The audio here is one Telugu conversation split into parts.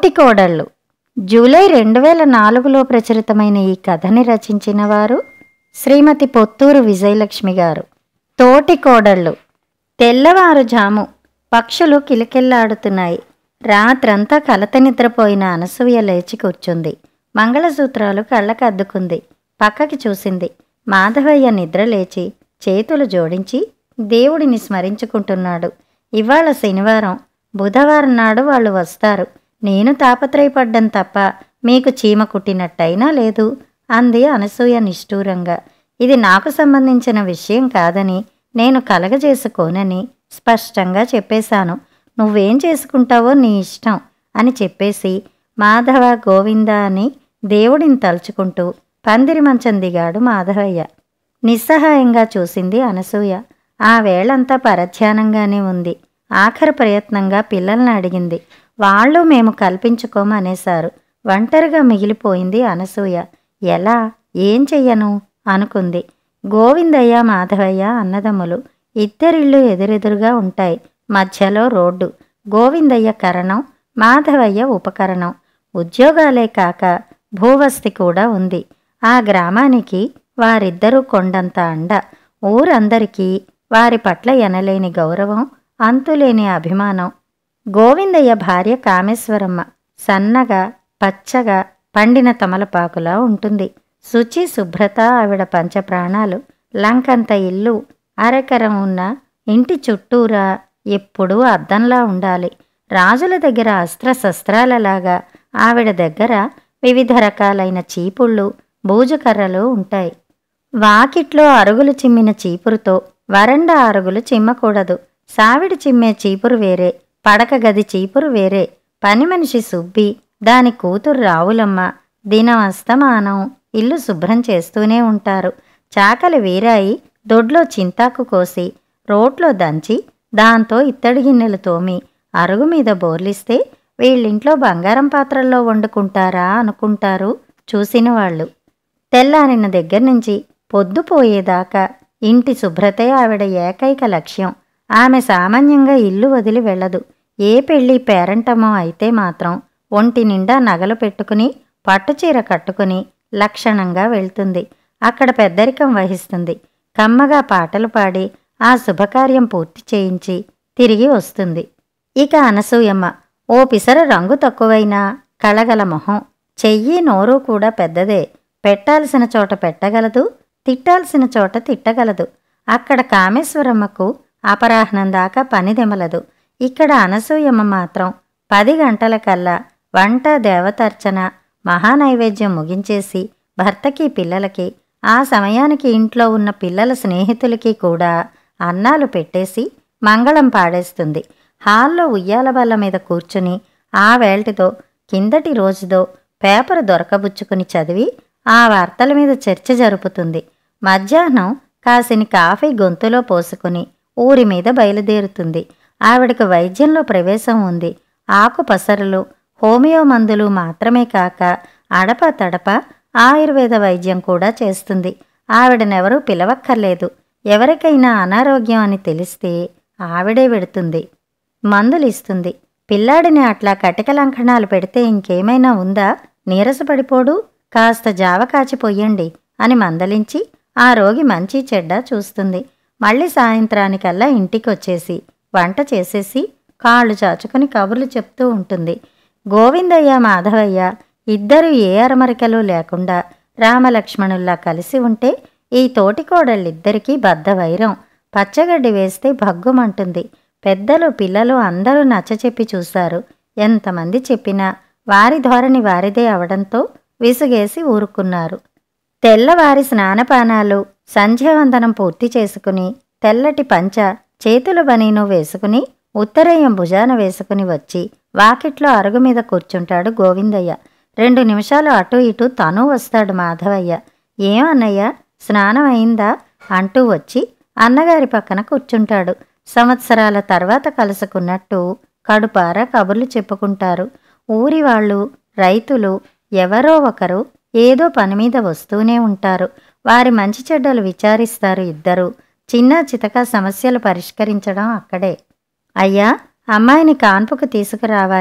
తోటి కోడళ్ళు జూలై రెండు వేల నాలుగులో ప్రచురితమైన ఈ కథని రచించిన వారు శ్రీమతి పొత్తూరు విజయలక్ష్మి గారు తోటి కోడళ్ళు తెల్లవారుజాము పక్షులు కిలకిల్లాడుతున్నాయి రాత్రంతా కలత నిద్రపోయిన అనసూయ లేచి కూర్చుంది మంగళసూత్రాలు కళ్ళకద్దుకుంది పక్కకి చూసింది మాధవయ్య నిద్ర లేచి చేతులు జోడించి దేవుడిని స్మరించుకుంటున్నాడు ఇవాళ శనివారం బుధవారం నాడు వాళ్ళు వస్తారు నేను తాపత్రయపడ్డం తప్ప మీకు చీమ కుట్టినట్టయినా లేదు అంది అనసూయ నిష్ఠూరంగా ఇది నాకు సంబంధించిన విషయం కాదని నేను కలగజేసుకోనని స్పష్టంగా చెప్పేశాను నువ్వేం చేసుకుంటావో నీ ఇష్టం అని చెప్పేసి మాధవ గోవింద అని దేవుడిని తలుచుకుంటూ పందిరి మంచం దిగాడు మాధవయ్య నిస్సహాయంగా చూసింది అనసూయ ఆ వేళంతా పరధ్యానంగానే ఉంది ఆఖరి ప్రయత్నంగా పిల్లల్ని అడిగింది వాళ్ళు మేము కల్పించుకోమనేశారు ఒంటరిగా మిగిలిపోయింది అనసూయ ఎలా ఏం చెయ్యను అనుకుంది గోవిందయ్య మాధవయ్య అన్నదమ్ములు ఇద్దరిళ్ళు ఎదురెదురుగా ఉంటాయి మధ్యలో రోడ్డు గోవిందయ్య కరణం మాధవయ్య ఉపకరణం ఉద్యోగాలే కాక భూవస్తి కూడా ఉంది ఆ గ్రామానికి వారిద్దరూ కొండంత అండ ఊరందరికీ వారి పట్ల ఎనలేని గౌరవం అంతులేని అభిమానం గోవిందయ్య భార్య కామేశ్వరమ్మ సన్నగా పచ్చగా పండిన తమలపాకులా ఉంటుంది శుచి శుభ్రత ఆవిడ పంచప్రాణాలు లంకంత ఇల్లు అరెకరం ఉన్న ఇంటి చుట్టూరా ఎప్పుడూ అద్దంలా ఉండాలి రాజుల దగ్గర అస్త్రశస్త్రాలలాగా ఆవిడ దగ్గర వివిధ రకాలైన చీపుళ్ళు బూజుకర్రలు ఉంటాయి వాకిట్లో అరుగులు చిమ్మిన చీపురుతో వరండా అరుగులు చిమ్మకూడదు సావిడి చిమ్మే చీపురు వేరే పడక గది చీపురు వేరే పని మనిషి సుబ్బి దాని కూతురు రావులమ్మ దినం అస్తమానం ఇల్లు శుభ్రం చేస్తూనే ఉంటారు చాకలి వీరాయి దొడ్లో చింతాకు కోసి రోట్లో దంచి దాంతో ఇత్తడి గిన్నెలు తోమి అరుగు మీద బోర్లిస్తే వీళ్ళింట్లో బంగారం పాత్రల్లో వండుకుంటారా అనుకుంటారు చూసిన వాళ్ళు తెల్లారిన దగ్గర నుంచి పొద్దుపోయేదాకా ఇంటి శుభ్రతే ఆవిడ ఏకైక లక్ష్యం ఆమె సామాన్యంగా ఇల్లు వదిలి వెళ్ళదు ఏ పెళ్లి పేరంటమో అయితే మాత్రం ఒంటి నిండా నగలు పెట్టుకుని పట్టుచీర కట్టుకుని లక్షణంగా వెళ్తుంది అక్కడ పెద్దరికం వహిస్తుంది కమ్మగా పాటలు పాడి ఆ శుభకార్యం పూర్తి చేయించి తిరిగి వస్తుంది ఇక అనసూయమ్మ ఓ పిసర రంగు తక్కువైనా కళగల మొహం చెయ్యి నోరు కూడా పెద్దదే పెట్టాల్సిన చోట పెట్టగలదు తిట్టాల్సిన చోట తిట్టగలదు అక్కడ కామేశ్వరమ్మకు అపరాహ్నం దాకా పనిదెమలదు ఇక్కడ అనసూయమ్మ మాత్రం పది గంటలకల్లా వంట దేవతర్చన మహానైవేద్యం ముగించేసి భర్తకి పిల్లలకి ఆ సమయానికి ఇంట్లో ఉన్న పిల్లల స్నేహితులకి కూడా అన్నాలు పెట్టేసి మంగళం పాడేస్తుంది హాల్లో ఉయ్యాల బల్ల మీద కూర్చుని ఆ వేల్టితో కిందటి రోజుదో పేపర్ దొరకబుచ్చుకుని చదివి ఆ వార్తల మీద చర్చ జరుపుతుంది మధ్యాహ్నం కాసిని కాఫీ గొంతులో పోసుకుని ఊరి మీద బయలుదేరుతుంది ఆవిడకు వైద్యంలో ప్రవేశం ఉంది ఆకు పసరులు హోమియో మందులు మాత్రమే కాక అడప తడప ఆయుర్వేద వైద్యం కూడా చేస్తుంది ఆవిడనెవరూ పిలవక్కర్లేదు ఎవరికైనా అనారోగ్యం అని తెలిస్తే ఆవిడే వెడుతుంది మందులు ఇస్తుంది పిల్లాడిని అట్లా కటిక లంకణాలు పెడితే ఇంకేమైనా ఉందా నీరసపడిపోడు కాస్త జావ కాచిపోయండి అని మందలించి ఆ రోగి మంచి చెడ్డ చూస్తుంది మళ్ళీ సాయంత్రానికల్లా ఇంటికొచ్చేసి వంట చేసేసి కాళ్ళు చాచుకుని కబుర్లు చెప్తూ ఉంటుంది గోవిందయ్య మాధవయ్య ఇద్దరు ఏ అరమరికలు లేకుండా రామలక్ష్మణుల్లా కలిసి ఉంటే ఈ తోటికోడళ్ళిద్దరికీ బద్ధ వైరం పచ్చగడ్డి వేస్తే భగ్గుమంటుంది పెద్దలు పిల్లలు అందరూ నచ్చచెప్పి చూశారు ఎంతమంది చెప్పినా వారి ధోరణి వారిదే అవడంతో విసుగేసి ఊరుకున్నారు తెల్లవారి స్నానపానాలు సంధ్యావందనం పూర్తి చేసుకుని తెల్లటి పంచ చేతుల బనీను వేసుకుని ఉత్తరయ్యం భుజాన వేసుకుని వచ్చి వాకిట్లో అరుగు మీద కూర్చుంటాడు గోవిందయ్య రెండు నిమిషాలు అటు ఇటు తను వస్తాడు మాధవయ్య ఏమన్నయ్య స్నానం అయిందా అంటూ వచ్చి అన్నగారి పక్కన కూర్చుంటాడు సంవత్సరాల తర్వాత కలుసుకున్నట్టు కడుపార కబుర్లు చెప్పుకుంటారు ఊరి వాళ్ళు రైతులు ఎవరో ఒకరు ఏదో పని మీద వస్తూనే ఉంటారు వారి మంచి చెడ్డలు విచారిస్తారు ఇద్దరు చిన్న చితక సమస్యలు పరిష్కరించడం అక్కడే అయ్యా అమ్మాయిని కాన్పుకు తీసుకురావాలి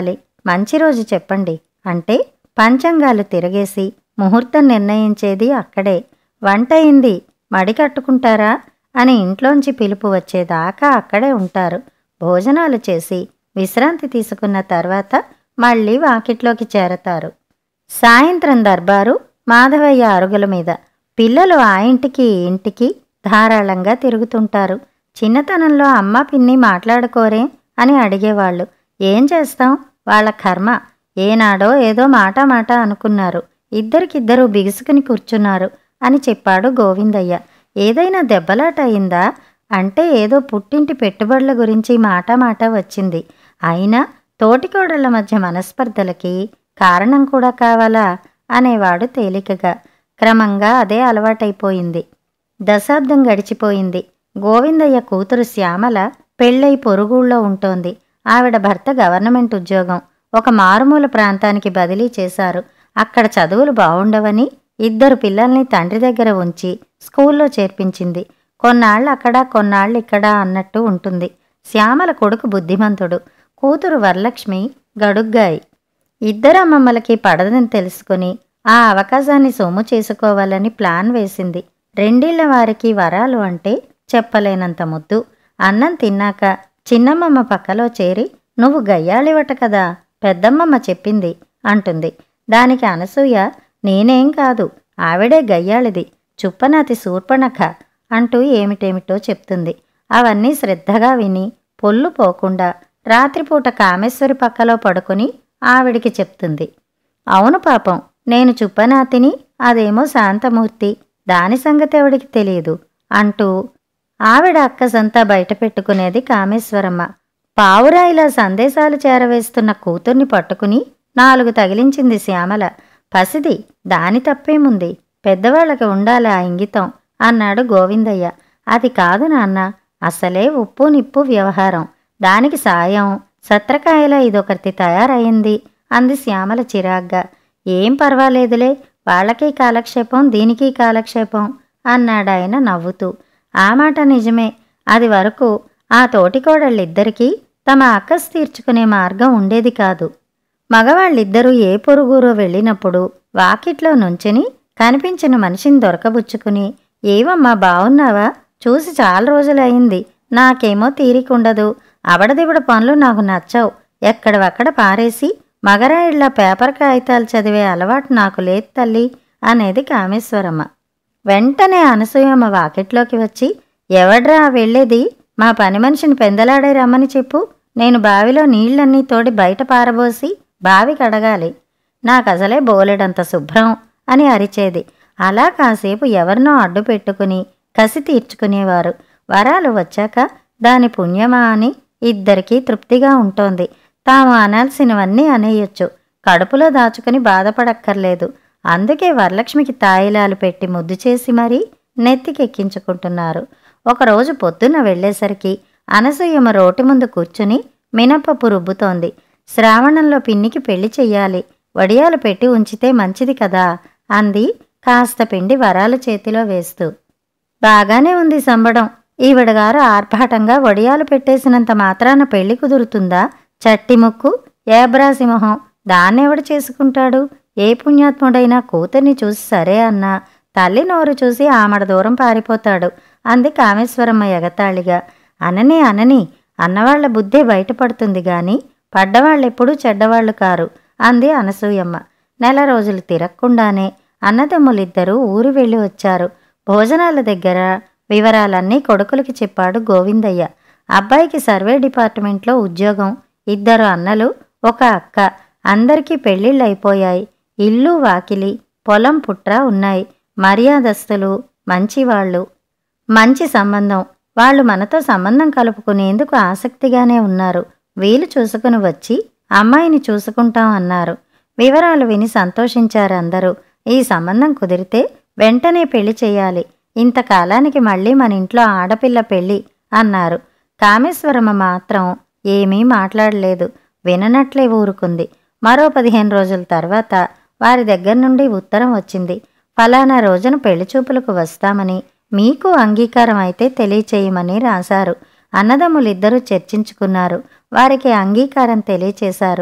మంచి రోజు చెప్పండి అంటే పంచాంగాలు తిరగేసి ముహూర్తం నిర్ణయించేది అక్కడే వంట అయింది మడి కట్టుకుంటారా అని ఇంట్లోంచి పిలుపు వచ్చేదాకా అక్కడే ఉంటారు భోజనాలు చేసి విశ్రాంతి తీసుకున్న తర్వాత మళ్ళీ వాకిట్లోకి చేరతారు సాయంత్రం దర్బారు మాధవయ్య అరుగుల మీద పిల్లలు ఆ ఇంటికి ఈ ఇంటికి ధారాళంగా తిరుగుతుంటారు చిన్నతనంలో అమ్మ పిన్ని మాట్లాడుకోరే అని అడిగేవాళ్ళు ఏం చేస్తాం వాళ్ళ కర్మ ఏనాడో ఏదో మాట మాట అనుకున్నారు ఇద్దరికిద్దరు బిగుసుకుని కూర్చున్నారు అని చెప్పాడు గోవిందయ్య ఏదైనా దెబ్బలాట అయిందా అంటే ఏదో పుట్టింటి పెట్టుబడుల గురించి మాట మాట వచ్చింది అయినా తోటికోడళ్ల మధ్య మనస్పర్ధలకి కారణం కూడా కావాలా అనేవాడు తేలికగా క్రమంగా అదే అలవాటైపోయింది దశాబ్దం గడిచిపోయింది గోవిందయ్య కూతురు శ్యామల పెళ్ళై పొరుగుళ్ళో ఉంటోంది ఆవిడ భర్త గవర్నమెంట్ ఉద్యోగం ఒక మారుమూల ప్రాంతానికి బదిలీ చేశారు అక్కడ చదువులు బావుండవని ఇద్దరు పిల్లల్ని తండ్రి దగ్గర ఉంచి స్కూల్లో చేర్పించింది కొన్నాళ్ళు అక్కడ కొన్నాళ్ళు ఇక్కడ అన్నట్టు ఉంటుంది శ్యామల కొడుకు బుద్ధిమంతుడు కూతురు వరలక్ష్మి గడుగ్గాయి ఇద్దరు అమ్మమ్మలకి పడదని తెలుసుకుని ఆ అవకాశాన్ని సొమ్ము చేసుకోవాలని ప్లాన్ వేసింది రెండిళ్ల వారికి వరాలు అంటే చెప్పలేనంత ముద్దు అన్నం తిన్నాక చిన్నమ్మమ్మ పక్కలో చేరి నువ్వు గయ్యాళివట కదా పెద్దమ్మమ్మ చెప్పింది అంటుంది దానికి అనసూయ నేనేం కాదు ఆవిడే గయ్యాళిది చుప్పనాతి శూర్పణఖ అంటూ ఏమిటేమిటో చెప్తుంది అవన్నీ శ్రద్ధగా విని పొల్లు పోకుండా రాత్రిపూట కామేశ్వరి పక్కలో పడుకుని ఆవిడికి చెప్తుంది అవును పాపం నేను చుప్పనాతిని అదేమో శాంతమూర్తి దాని సంగతి ఎవడికి తెలియదు అంటూ ఆవిడ అక్కసంతా బయట పెట్టుకునేది కామేశ్వరమ్మ పావురాయిలా సందేశాలు చేరవేస్తున్న కూతుర్ని పట్టుకుని నాలుగు తగిలించింది శ్యామల పసిది దాని తప్పేముంది పెద్దవాళ్ళకి ఉండాలి ఆ ఇంగితం అన్నాడు గోవిందయ్య అది కాదు నాన్న అసలే ఉప్పు నిప్పు వ్యవహారం దానికి సాయం సత్రకాయల ఇదొకటి తయారయింది అంది శ్యామల చిరాగ్గా ఏం పర్వాలేదులే వాళ్ళకి కాలక్షేపం దీనికి కాలక్షేపం అన్నాడాయన నవ్వుతూ ఆ మాట నిజమే అది వరకు ఆ తోటికోడళ్ళిద్దరికీ తమ అక్కస్ తీర్చుకునే మార్గం ఉండేది కాదు మగవాళ్ళిద్దరూ ఏ పొరుగురో వెళ్ళినప్పుడు వాకిట్లో నుంచుని కనిపించిన మనిషిని దొరకబుచ్చుకుని ఏవమ్మా బావున్నావా చూసి చాలా రోజులయింది నాకేమో తీరికుండదు అబడదిబడ పనులు నాకు నచ్చవు ఎక్కడవక్కడ పారేసి మగరాయిళ్ళ పేపర్ కాగితాలు చదివే అలవాటు నాకు లేదు తల్లి అనేది కామేశ్వరమ్మ వెంటనే అనసూయమ్మ వాకిట్లోకి వచ్చి ఎవడ్రా వెళ్ళేది మా పని మనిషిని పెందలాడే రమ్మని చెప్పు నేను బావిలో నీళ్ళన్నీ తోడి బయట పారబోసి బావి కడగాలి నాకసలే బోలెడంత శుభ్రం అని అరిచేది అలా కాసేపు ఎవరినో అడ్డు పెట్టుకుని కసి తీర్చుకునేవారు వరాలు వచ్చాక దాని పుణ్యమా అని ఇద్దరికీ తృప్తిగా ఉంటోంది తాము అనాల్సినవన్నీ అనేయొచ్చు కడుపులో దాచుకుని బాధపడక్కర్లేదు అందుకే వరలక్ష్మికి తాయిలాలు పెట్టి ముద్దు చేసి మరీ నెత్తికెక్కించుకుంటున్నారు ఒకరోజు పొద్దున్న వెళ్ళేసరికి అనసూయమ్మ రోటి ముందు కూర్చుని మినపప్పు రుబ్బుతోంది శ్రావణంలో పిన్నికి పెళ్లి చెయ్యాలి వడియాలు పెట్టి ఉంచితే మంచిది కదా అంది కాస్త పిండి వరాలు చేతిలో వేస్తూ బాగానే ఉంది సంబడం ఈవిడగారు ఆర్భాటంగా వడియాలు పెట్టేసినంత మాత్రాన పెళ్లి కుదురుతుందా చట్టి ముక్కు ఏబ్రాసి మొహం దాన్నెవడు చేసుకుంటాడు ఏ పుణ్యాత్ముడైనా కూతుర్ని చూసి సరే అన్నా తల్లి నోరు చూసి ఆమడ దూరం పారిపోతాడు అంది కామేశ్వరమ్మ ఎగతాళిగా అనని అనని అన్నవాళ్ల బుద్ధే బయటపడుతుంది గాని పడ్డవాళ్ళెప్పుడూ చెడ్డవాళ్లు కారు అంది అనసూయమ్మ నెల రోజులు తిరగకుండానే అన్నదమ్ములిద్దరూ ఊరు వెళ్ళి వచ్చారు భోజనాల దగ్గర వివరాలన్నీ కొడుకులకి చెప్పాడు గోవిందయ్య అబ్బాయికి సర్వే డిపార్ట్మెంట్లో ఉద్యోగం ఇద్దరు అన్నలు ఒక అక్క అందరికీ పెళ్ళిళ్ళు అయిపోయాయి ఇల్లు వాకిలి పొలం పుట్ర ఉన్నాయి మర్యాదస్తులు మంచివాళ్ళు మంచి సంబంధం వాళ్ళు మనతో సంబంధం కలుపుకునేందుకు ఆసక్తిగానే ఉన్నారు వీలు చూసుకుని వచ్చి అమ్మాయిని చూసుకుంటాం అన్నారు వివరాలు విని సంతోషించారు అందరూ ఈ సంబంధం కుదిరితే వెంటనే పెళ్లి చేయాలి ఇంతకాలానికి మళ్ళీ మన ఇంట్లో ఆడపిల్ల పెళ్ళి అన్నారు కామేశ్వరమ్మ మాత్రం ఏమీ మాట్లాడలేదు విననట్లే ఊరుకుంది మరో పదిహేను రోజుల తర్వాత వారి దగ్గర నుండి ఉత్తరం వచ్చింది ఫలానా రోజున పెళ్లి చూపులకు వస్తామని మీకు అంగీకారం అయితే తెలియచేయమని రాశారు అన్నదమ్ములిద్దరూ చర్చించుకున్నారు వారికి అంగీకారం తెలియచేశారు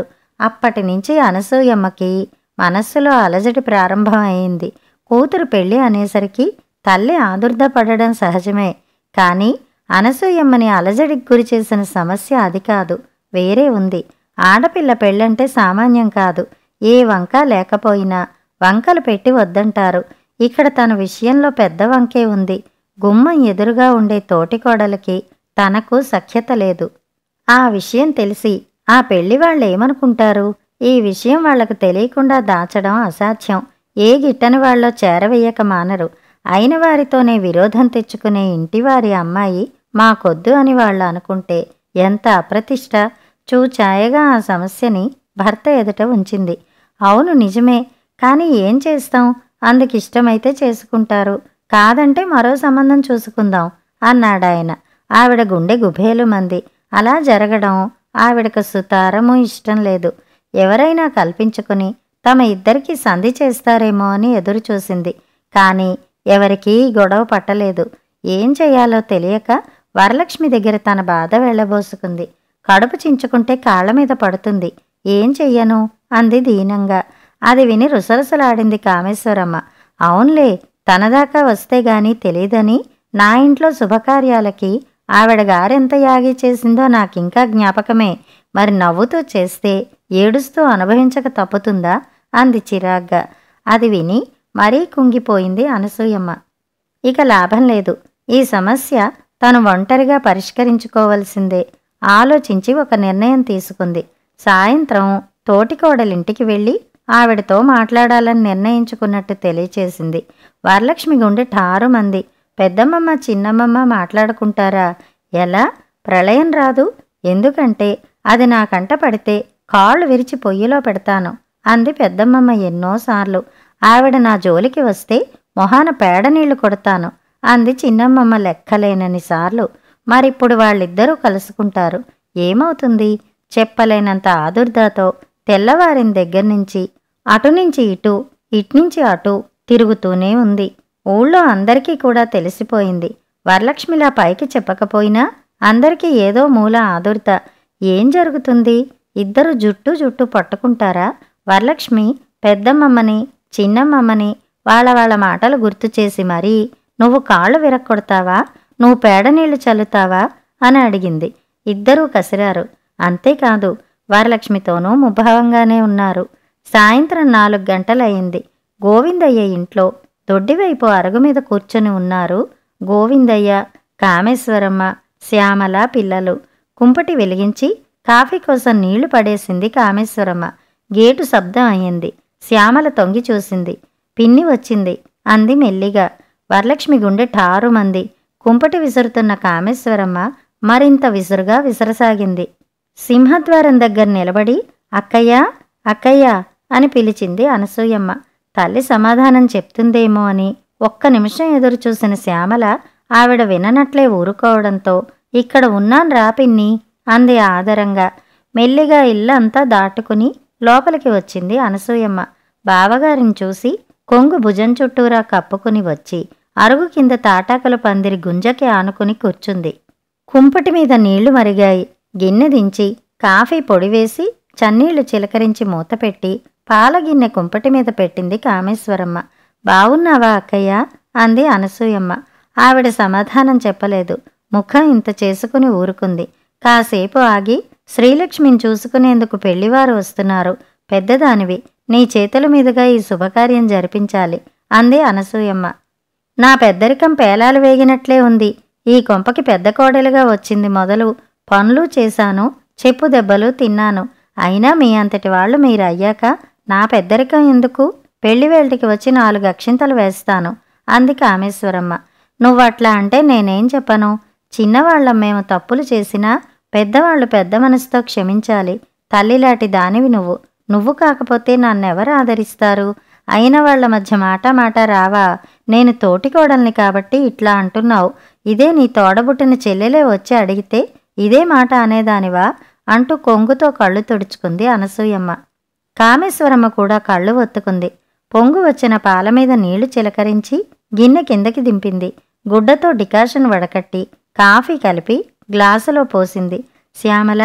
అప్పటి నుంచి అనసూయమ్మకి మనస్సులో అలజడి ప్రారంభమైంది కూతురు పెళ్లి అనేసరికి తల్లి ఆదుర్ద పడడం సహజమే కానీ అనసూయమ్మని అలజడికి గురి చేసిన సమస్య అది కాదు వేరే ఉంది ఆడపిల్ల పెళ్ళంటే సామాన్యం కాదు ఏ వంక లేకపోయినా వంకలు పెట్టి వద్దంటారు ఇక్కడ తన విషయంలో పెద్ద వంకే ఉంది గుమ్మం ఎదురుగా ఉండే తోటికోడలకి తనకు సఖ్యత లేదు ఆ విషయం తెలిసి ఆ పెళ్లి వాళ్ళు ఏమనుకుంటారు ఈ విషయం వాళ్లకు తెలియకుండా దాచడం అసాధ్యం ఏ గిట్టని వాళ్ళో చేరవేయక మానరు అయిన వారితోనే విరోధం తెచ్చుకునే ఇంటివారి అమ్మాయి మాకొద్దు అని వాళ్ళు అనుకుంటే ఎంత అప్రతిష్ట చూచాయగా ఆ సమస్యని భర్త ఎదుట ఉంచింది అవును నిజమే కానీ ఏం చేస్తాం అందుకిష్టమైతే చేసుకుంటారు కాదంటే మరో సంబంధం చూసుకుందాం అన్నాడాయన ఆవిడ గుండె గుబేలు మంది అలా జరగడం ఆవిడకు సుతారము ఇష్టం లేదు ఎవరైనా కల్పించుకుని తమ ఇద్దరికీ సంధి చేస్తారేమో అని ఎదురు చూసింది కానీ ఎవరికీ గొడవ పట్టలేదు ఏం చేయాలో తెలియక వరలక్ష్మి దగ్గర తన బాధ వెళ్ళబోసుకుంది కడుపు చించుకుంటే కాళ్ళ మీద పడుతుంది ఏం చెయ్యను అంది దీనంగా అది విని రుసరుసలాడింది కామేశ్వరమ్మ అవునులే తనదాకా వస్తే గాని తెలీదని నా ఇంట్లో శుభకార్యాలకి ఆవిడ గారెంత యాగి చేసిందో నాకింకా జ్ఞాపకమే మరి నవ్వుతూ చేస్తే ఏడుస్తూ అనుభవించక తప్పుతుందా అంది చిరాగ్గా అది విని మరీ కుంగిపోయింది అనసూయమ్మ ఇక లాభం లేదు ఈ సమస్య తను ఒంటరిగా పరిష్కరించుకోవలసిందే ఆలోచించి ఒక నిర్ణయం తీసుకుంది సాయంత్రం తోటికోడలింటికి వెళ్ళి ఆవిడతో మాట్లాడాలని నిర్ణయించుకున్నట్టు తెలియచేసింది వరలక్ష్మి గుండె ఠారు మంది పెద్దమ్మమ్మ చిన్నమ్మమ్మ మాట్లాడుకుంటారా ఎలా ప్రళయం రాదు ఎందుకంటే అది నా కంట పడితే కాళ్ళు విరిచి పొయ్యిలో పెడతాను అంది పెద్దమ్మమ్మ ఎన్నోసార్లు ఆవిడ నా జోలికి వస్తే మొహాన పేడ నీళ్లు కొడతాను అంది చిన్నమ్మమ్మ లెక్కలేనని సార్లు మరిప్పుడు వాళ్ళిద్దరూ కలుసుకుంటారు ఏమవుతుంది చెప్పలేనంత ఆదుర్దాతో తెల్లవారిన దగ్గర నుంచి అటు నుంచి ఇటు ఇట్నుంచి అటు తిరుగుతూనే ఉంది ఊళ్ళో అందరికీ కూడా తెలిసిపోయింది వరలక్ష్మిలా పైకి చెప్పకపోయినా అందరికీ ఏదో మూల ఆదుర్త ఏం జరుగుతుంది ఇద్దరు జుట్టు జుట్టు పట్టుకుంటారా వరలక్ష్మి పెద్దమ్మమ్మని చిన్నమ్మమ్మని వాళ్ళ వాళ్ళ మాటలు గుర్తు చేసి మరీ నువ్వు కాళ్ళు విరక్కొడతావా నువ్వు పేడ నీళ్లు చల్లుతావా అని అడిగింది ఇద్దరూ కసిరారు అంతేకాదు వరలక్ష్మితోనూ ముభావంగానే ఉన్నారు సాయంత్రం నాలుగు గంటలయ్యింది గోవిందయ్య ఇంట్లో దొడ్డివైపు అరుగు మీద కూర్చొని ఉన్నారు గోవిందయ్య కామేశ్వరమ్మ శ్యామల పిల్లలు కుంపటి వెలిగించి కాఫీ కోసం నీళ్లు పడేసింది కామేశ్వరమ్మ గేటు శబ్దం అయ్యింది శ్యామల తొంగి చూసింది పిన్ని వచ్చింది అంది మెల్లిగా వరలక్ష్మి గుండె ఠారు మంది కుంపటి విసురుతున్న కామేశ్వరమ్మ మరింత విసురుగా విసరసాగింది సింహద్వారం దగ్గర నిలబడి అక్కయ్య అక్కయ్య అని పిలిచింది అనసూయమ్మ తల్లి సమాధానం చెప్తుందేమో అని ఒక్క నిమిషం ఎదురు చూసిన శ్యామల ఆవిడ విననట్లే ఊరుకోవడంతో ఇక్కడ ఉన్నాను రా పిన్ని అంది ఆదరంగా మెల్లిగా ఇల్లంతా దాటుకుని లోపలికి వచ్చింది అనసూయమ్మ బావగారిని చూసి కొంగు భుజం చుట్టూరా కప్పుకుని వచ్చి అరుగు కింద తాటాకుల పందిరి గుంజకి ఆనుకుని కూర్చుంది కుంపటి మీద నీళ్లు మరిగాయి గిన్నె దించి కాఫీ పొడి వేసి చన్నీళ్లు చిలకరించి మూతపెట్టి పాల గిన్నె కుంపటి మీద పెట్టింది కామేశ్వరమ్మ బావున్నావా అక్కయ్య అంది అనసూయమ్మ ఆవిడ సమాధానం చెప్పలేదు ముఖం ఇంత చేసుకుని ఊరుకుంది కాసేపు ఆగి శ్రీలక్ష్మిని చూసుకునేందుకు పెళ్లివారు వస్తున్నారు పెద్దదానివి నీ చేతుల మీదుగా ఈ శుభకార్యం జరిపించాలి అంది అనసూయమ్మ నా పెద్దరికం పేలాలు వేగినట్లే ఉంది ఈ కొంపకి పెద్ద కోడలుగా వచ్చింది మొదలు పనులు చేశాను చెప్పు దెబ్బలు తిన్నాను అయినా మీ అంతటి వాళ్ళు మీరు అయ్యాక నా పెద్దరికం ఎందుకు పెళ్లి వేళటికి వచ్చి నాలుగు అక్షింతలు వేస్తాను అంది కామేశ్వరమ్మ నువ్వట్లా అంటే నేనేం చెప్పను చిన్నవాళ్ళం మేము తప్పులు చేసినా పెద్దవాళ్ళు పెద్ద మనసుతో క్షమించాలి తల్లిలాంటి దానివి నువ్వు నువ్వు కాకపోతే నన్నెవరు ఆదరిస్తారు అయిన వాళ్ళ మధ్య మాట మాట రావా నేను తోటికోడల్ని కాబట్టి ఇట్లా అంటున్నావు ఇదే నీ తోడబుట్టిన చెల్లెలే వచ్చి అడిగితే ఇదే మాట అనేదానివా అంటూ కొంగుతో కళ్ళు తుడుచుకుంది అనసూయమ్మ కామేశ్వరమ్మ కూడా కళ్ళు ఒత్తుకుంది పొంగు వచ్చిన పాల మీద నీళ్లు చిలకరించి గిన్నె కిందకి దింపింది గుడ్డతో డికాషన్ వడకట్టి కాఫీ కలిపి గ్లాసులో పోసింది శ్యామల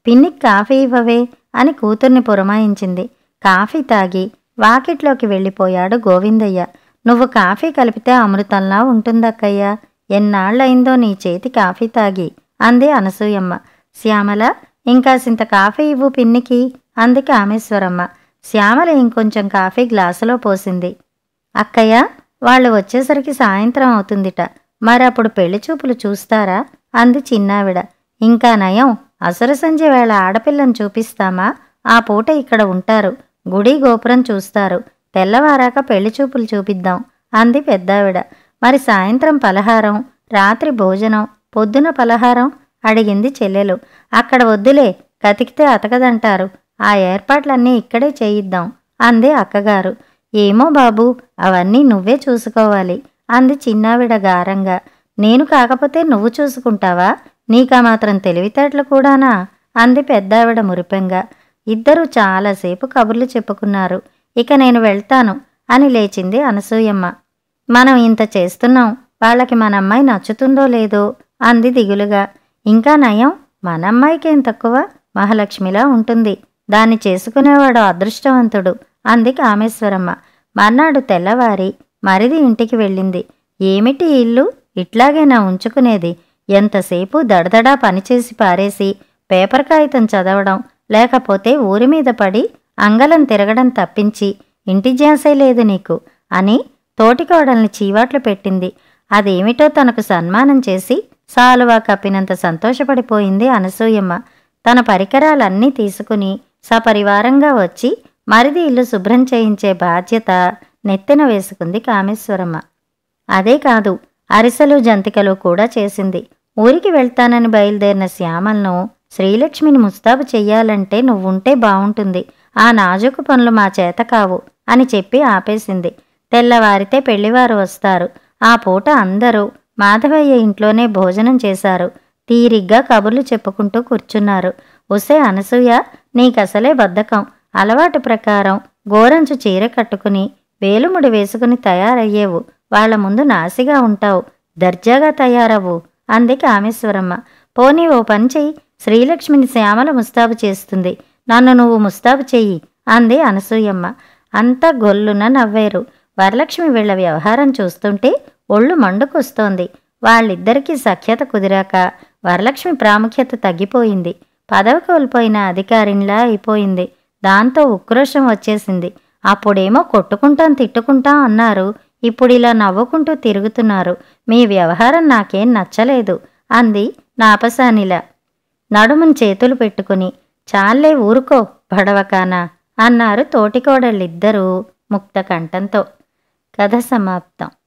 పిన్నికి కాఫీ ఇవ్వవే అని కూతుర్ని పురమాయించింది కాఫీ తాగి వాకిట్లోకి వెళ్ళిపోయాడు గోవిందయ్య నువ్వు కాఫీ కలిపితే అమృతంలా ఉంటుందక్కయ్యా ఎన్నాళ్ళయిందో నీ చేతి కాఫీ తాగి అంది అనసూయమ్మ శ్యామల ఇంకాసింత కాఫీ ఇవ్వు పిన్నికి అంది కామేశ్వరమ్మ శ్యామల ఇంకొంచెం కాఫీ గ్లాసులో పోసింది అక్కయ్య వాళ్ళు వచ్చేసరికి సాయంత్రం అవుతుందిట మరప్పుడు పెళ్లి చూపులు చూస్తారా అంది చిన్నావిడ ఇంకా నయం అసర సంధ్య వేళ ఆడపిల్లను చూపిస్తామా ఆ పూట ఇక్కడ ఉంటారు గుడి గోపురం చూస్తారు తెల్లవారాక పెళ్లి చూపులు చూపిద్దాం అంది పెద్దావిడ మరి సాయంత్రం పలహారం రాత్రి భోజనం పొద్దున పలహారం అడిగింది చెల్లెలు అక్కడ వద్దులే కతికితే అతకదంటారు ఆ ఏర్పాట్లన్నీ ఇక్కడే చేయిద్దాం అంది అక్కగారు ఏమో బాబు అవన్నీ నువ్వే చూసుకోవాలి అంది చిన్నావిడ గారంగా నేను కాకపోతే నువ్వు చూసుకుంటావా నీకా మాత్రం తెలివితేటలు కూడానా అంది పెద్దావిడ మురిపెంగా ఇద్దరూ చాలాసేపు కబుర్లు చెప్పుకున్నారు ఇక నేను వెళ్తాను అని లేచింది అనసూయమ్మ మనం ఇంత చేస్తున్నాం వాళ్ళకి మన అమ్మాయి నచ్చుతుందో లేదో అంది దిగులుగా ఇంకా నయం మన అమ్మాయికేం తక్కువ మహాలక్ష్మిలా ఉంటుంది దాన్ని చేసుకునేవాడు అదృష్టవంతుడు అంది కామేశ్వరమ్మ మర్నాడు తెల్లవారి మరిది ఇంటికి వెళ్ళింది ఏమిటి ఈ ఇల్లు ఇట్లాగేనా ఉంచుకునేది ఎంతసేపు దడదడా పనిచేసి పారేసి పేపర్ కాగితం చదవడం లేకపోతే ఊరి మీద పడి అంగలం తిరగడం తప్పించి ఇంటి జాసే లేదు నీకు అని తోటికోడల్ని చీవాట్లు పెట్టింది అదేమిటో తనకు సన్మానం చేసి సాలువా కప్పినంత సంతోషపడిపోయింది అనసూయమ్మ తన పరికరాలన్నీ తీసుకుని సపరివారంగా వచ్చి మరిది ఇల్లు శుభ్రం చేయించే బాధ్యత నెత్తిన వేసుకుంది కామేశ్వరమ్మ అదే కాదు అరిసెలు జంతికలు కూడా చేసింది ఊరికి వెళ్తానని బయలుదేరిన శ్యామలను శ్రీలక్ష్మిని ముస్తాబు చెయ్యాలంటే నువ్వుంటే బావుంటుంది ఆ నాజుకు పనులు మా చేత కావు అని చెప్పి ఆపేసింది తెల్లవారితే పెళ్లివారు వస్తారు ఆ పూట అందరూ మాధవయ్య ఇంట్లోనే భోజనం చేశారు తీరిగ్గా కబుర్లు చెప్పుకుంటూ కూర్చున్నారు ఒసే అనసూయ నీకసలే బద్ధకం అలవాటు ప్రకారం గోరంచు చీర కట్టుకుని వేలుముడి వేసుకుని తయారయ్యేవు వాళ్ళ ముందు నాసిగా ఉంటావు దర్జాగా తయారవ్వు అంది కామేశ్వరమ్మ పోనీ ఓ పని చెయ్యి శ్రీలక్ష్మిని శ్యామల ముస్తాబు చేస్తుంది నన్ను నువ్వు ముస్తాబు చెయ్యి అంది అనసూయమ్మ అంతా గొల్లున నవ్వేరు వరలక్ష్మి వీళ్ళ వ్యవహారం చూస్తుంటే ఒళ్ళు మండుకొస్తోంది వాళ్ళిద్దరికీ సఖ్యత కుదిరాక వరలక్ష్మి ప్రాముఖ్యత తగ్గిపోయింది పదవి కోల్పోయిన అధికారినిలా అయిపోయింది దాంతో ఉక్రోషం వచ్చేసింది అప్పుడేమో కొట్టుకుంటాం తిట్టుకుంటాం అన్నారు ఇప్పుడు ఇలా నవ్వుకుంటూ తిరుగుతున్నారు మీ వ్యవహారం నాకేం నచ్చలేదు అంది నాపసానిలా నడుముని చేతులు పెట్టుకుని చాలే ఊరుకో బడవకానా అన్నారు తోటికోడళ్ళిద్దరూ ముక్త కంఠంతో కథ సమాప్తం